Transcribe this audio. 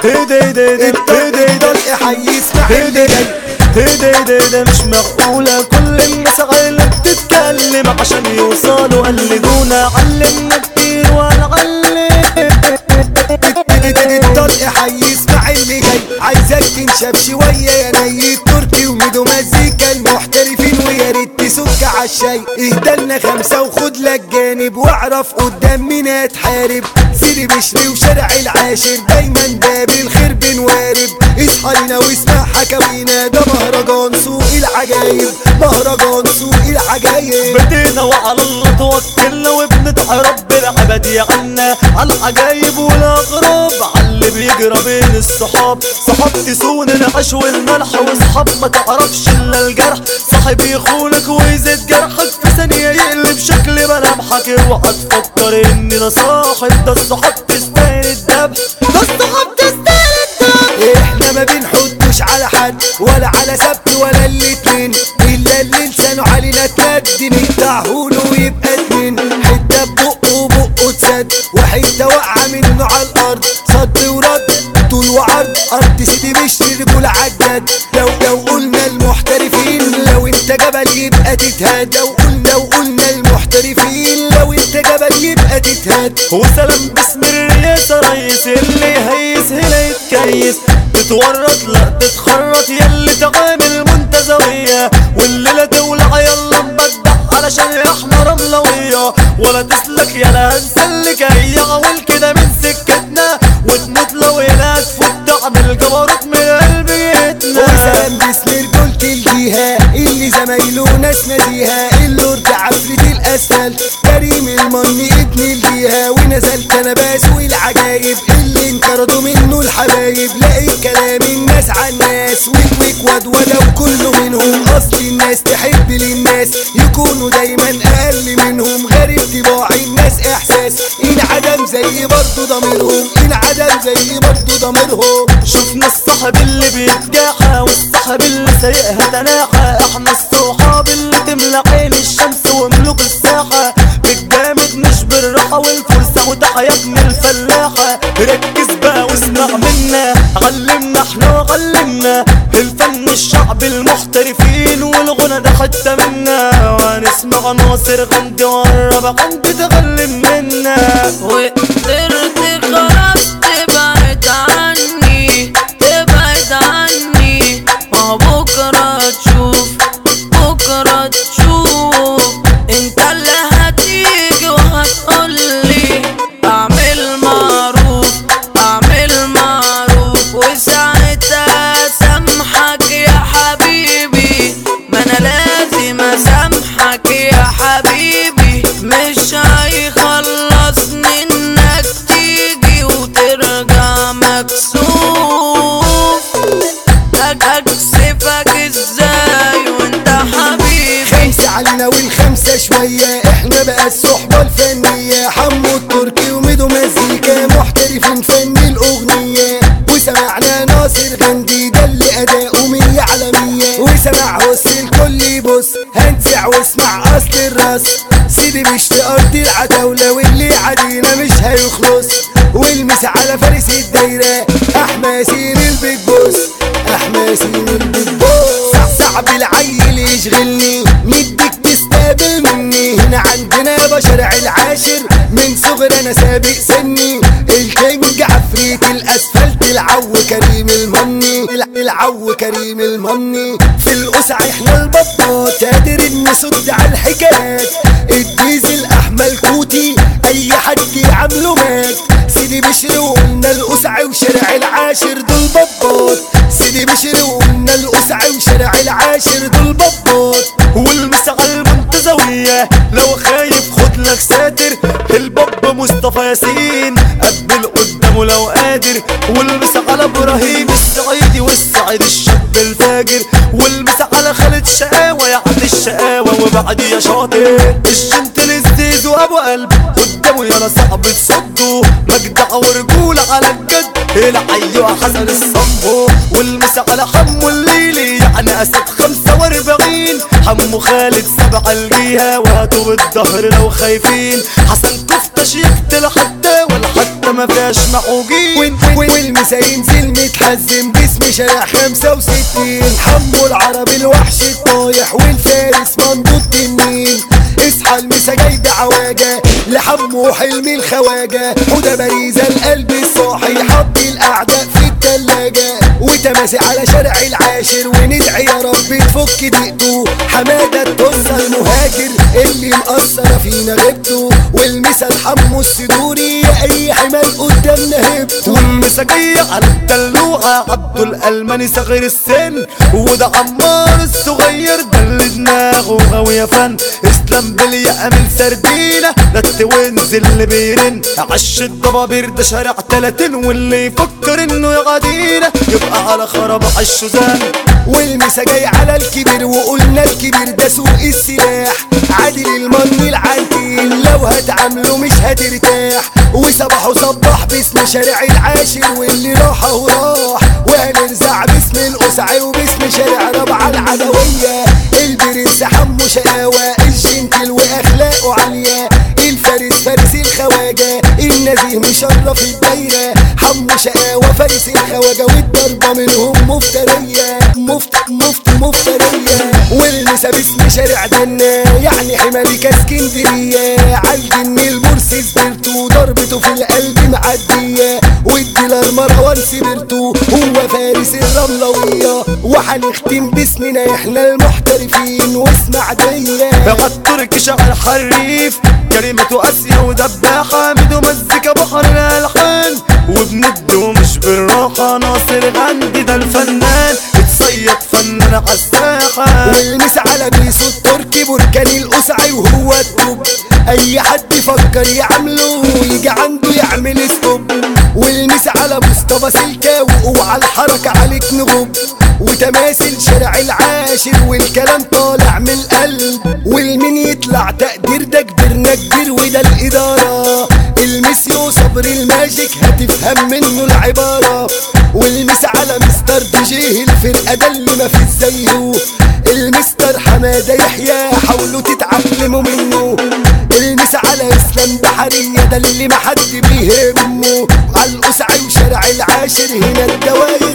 هدي هدي هدي هدي الطلق حي يسمع اللي جاي هدي هدي هدي مش معقولة كل الناس عيلة بتتكلم عشان يوصلوا قلدونا علمنا كتير ونعلم الطلق حي يسمع اللي جاي عايزك تنشف شوية يا ني تركي وميدو مزيكا المحترفين ويا ريت تسك عالشاي اهدلنا خمسة وخد لك جانب واعرف قدام مين هتحارب سيدي بشري وشارع العاشر دايما باب الخير بنوارب اصحى لنا واسمع حكاوينا ده مهرجان سوق العجايب مهرجان سوق العجايب بدينا وعلى الله توكلنا وبندعي رب العباد يعنا على العجايب والاغراب على اللي بيجرى بين الصحاب صحاب تسون العيش والملح واصحاب ما تعرفش الا الجرح صاحب يخونك ويزيد جرحك في ثانية يقلب شكل ملامحك اوعى تفكر ان ده صاحب ده الصحاب تستاهل الذبح ده الصحاب تستاهل الذبح احنا ما بنحطوش على حد ولا على سبت ولا الاتنين الا اللي لسانه علينا تمد نقطعهوله ويبقى اتنين حته ببقه وبقه اتسد وحته واقعه منه على الارض صد ورد طول وعرض ارض سيدي مش رجول عجد لو لو قلنا المحترفين لو انت جبل يبقى تتهد لو قلنا لو قلنا المحترفين لو انت جبل يبقى تتهد وسلام باسم الرئاسة ريس اللي هيس هنا يتكيس تتورط لا تتخرط يلي تعامل منتزوية والليلة تولع يلا نبدع علشان احنا رملوية ولا تسلك يلا هنسلك هي عوال كده من سكتنا وتموت لو يلا تفوت تعمل جبروت من قلب بيتنا وسلام باسم رجولة الجهة اللي زمايله ناس ناديها اللورد عفريت الاسفل كريم المني ابن الجهة ونزلت انا بسوق العجايب اللي انقرضوا منه الحبايب لاقي كلام الناس عالناس ويك ويك ودودة وكله منهم اصل الناس تحب للناس يكونوا دايما اقل منهم غريب طباع الناس احساس انعدم زي برضه ضميرهم انعدم زي برضه ضميرهم شفنا الصاحب اللي بيتجاحى والصاحب اللي سايقها تناحى احنا الصحاب اللي تملى عين الشمس وملوك الساحة بالجامد مش بالراحة والفرصة متاحة يا ابن الفلاحة ركز بقى واسمع منا علمنا احنا وعلمنا الفن الشعب المحترفين والغنى ده حتة منا وهنسمع ناصر غندي وقرب غندي تغلم منا وقدرت خلاص تبعد عني تبعد عني ما بكرة تشوف بكرة تشوف انت اللي هتيجي وهتقولي اعمل معروف اعمل معروف وساعتها سامحك يا حبيبي ما انا لازم اسامحك يا حبيبي مش هيخلصني انك تيجي وترجع مكسوف أك- اكسفك ازاي وانت حبيبي خمسة علينا والخمسة شوية احنا بقى الصحبة الفنية حمو التركي وميدو مزيكا محترفين فن الأغنية وسمعنا ناصر غندي ده اللي أداؤه مية على مية وسمع هوس الكل يبص هنسع واسمع أصل الراس سيدي مش في أرض العتاولة واللي عدينا مش هيخلص والمس على فارس الدايرة أحماسين البيج بوس أحماسين البيج بوس صع- صعب العيل يشغلني نديك تستقبل مني هنا عندنا بشرع العاشر من صغر انا سابق سني الكينج عفريت الاسفلت العو كريم المني الع- العو كريم المني في القسع احنا البطات قادر نصد على الحكايات الديزل احمل كوتي اي حد يعمله مات سيدي بشر وقلنا القسع وشارع العاشر دول بطات سيدي بشر وقلنا القسع وشارع العاشر دول بطات والمس على المنتزوية لو خايف خد لك ساتر الباب مصطفى ياسين قبل قدامه لو قادر والمس على ابراهيم السعيدي والسعيد الشاب الفاجر والمس على خالد شقاوة يعد الشقاوة وبعد يا شاطر الجنتل الزيز وابو قلب قدامه يا صعب تصده مجدع ورجولة على الجد العيو حسن الصنبو والمس على حمو الليلي يعني اسد خمسة واربعين حمو خالد سبع الجيهة وهاتوا بالظهر لو خايفين حسن كفتش يقتل حتى ولا حتى حتى ما فيهاش محوجين وين- وين- والمسا ينزل متحزم باسم شارع خمسة وستين حمو العربي الوحش الطايح والفارس مندوب تنين اصحى المسا جاي بعواجة لحمو حلمي الخواجة حودة باريزة القلب الصاحي حط الأعداء في التلاجة وتماسي على شارع العاشر وندعي يا رب تفك ضيقته حمادة التوسة المهاجر اللي مقصرة فينا غيبته والمسا الحمو الصدوري أي حمال قدامنا هبته والمساجية على الدلوعة عبده الألماني صغير السن وده عمار الصغير ده اللي دماغه غاوية فن اسلام بليا أمين سردينة ده التوينز اللي بيرن عش الضبابير ده شارع تلاتين واللي يفكر انه يغادينا يبقى على خراب عشه زان والمسا جاي على الكبير وقلنا الكبير ده سوق السلاح عادل المن العنتيل لو هتعامله مش هترتاح وصباح وصباح باسم شارع العاشر واللي راح وراح وهنرزع باسم القسعي وباسم شارع ربع العدوية البرنس حمو شقاوة الجنتل واخلاقه عالية الفارس فارس الخواجة النزيه مشرف الدايرة حمو شقاوة فارس الخواجة والضربة منهم مفترية مفت مفت مفترية والمسا باسم شارع دنا يعني حمالك اسكندرية عالجن المرسي سبرتو ضربته في القلب معدية والديلر مروان سبرتو هو فارس الرملوية وهنختم باسمنا احنا المحترفين واسمع دية التركي شعر حريف كلمته قاسية ودباحة ميدو مزيكا بحر الألحان وبنده مش بالراحة ناصر غندي ده الفنان اتصيد فنان عالساحة والمس على بيسو التركي بركان القسعي وهو الدب اي حد يفكر يعمله يجي عنده يعمل ستوب والمس على مصطفى سلكاوي وعلى الحركة عليك نغب وتماثل شارع العاشر والكلام طالع من القلب والمين يطلع تقدير ده كبرنا كبير وده الإدارة المسيو صبر الماجيك هتفهم منه العبارة والمس على مستر دي جيه الفرقة ده اللي ما في زيه المستر حمادة يحيى حاولوا تتعلموا منه المس على اسلام بحرية ده اللي ما حد بيهمه على القسعي وشارع العاشر هنا الدواير